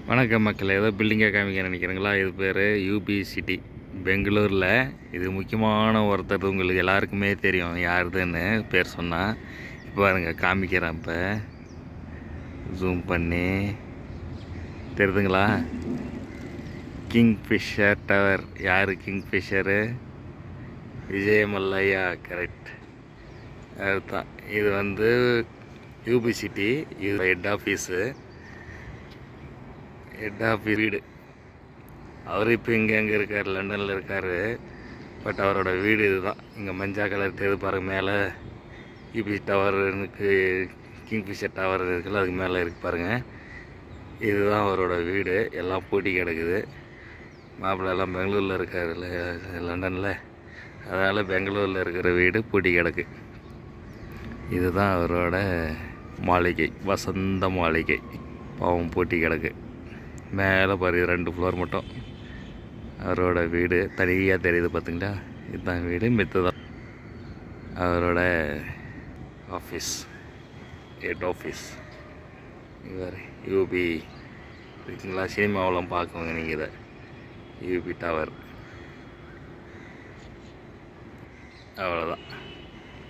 வணக்கம் மக்கள் ஏதோ பில்டிங்கை காமிக்க நினைக்கிறீங்களா இது பேர் யூபி சிட்டி பெங்களூரில் இது முக்கியமான ஒருத்தர் உங்களுக்கு எல்லாருக்குமே தெரியும் யாருதுன்னு பேர் சொன்னால் இப்போ பாருங்க காமிக்கிறேன் இப்போ ஜூம் பண்ணி தெரியுதுங்களா கிங் ஃபிஷர் டவர் யார் கிங் ஃபிஷரு விஜயமல்லையா கரெக்ட் அதுதான் இது வந்து யூபி சிட்டி இது ஹெட் ஆஃபீஸு ஹெட் ஆஃபீஸ் வீடு அவர் இப்போ இங்கே எங்கே இருக்கார் லண்டனில் இருக்கார் பட் அவரோட வீடு இதுதான் இங்கே மஞ்சா கலர் தெரியுது பாருங்க மேலே யூபி டவருக்கு கிங்ஃபிஷர் டவர் இருக்குல்ல அதுக்கு மேலே இருக்கு பாருங்கள் இதுதான் அவரோட வீடு எல்லாம் பூட்டி கிடக்குது மாப்பிள்ளை எல்லாம் பெங்களூரில் இருக்கார் லண்டனில் அதனால் பெங்களூரில் இருக்கிற வீடு பூட்டி கிடக்கு இதுதான் அவரோட மாளிகை வசந்த மாளிகை பாவம் பூட்டி கிடக்கு மேலே பாரு ரெண்டு ஃப்ளோர் மட்டும் அவரோட வீடு தனியாக தெரியுது பார்த்தீங்களா இதுதான் வீடு மித்து தான் அவரோட ஆஃபீஸ் ஹெட் ஆஃபீஸ் இவர் யூபி இருக்குங்களா சினிமாவெல்லாம் பார்க்குவாங்க நீங்கள் இதை யூபி டவர் அவ்வளோதான்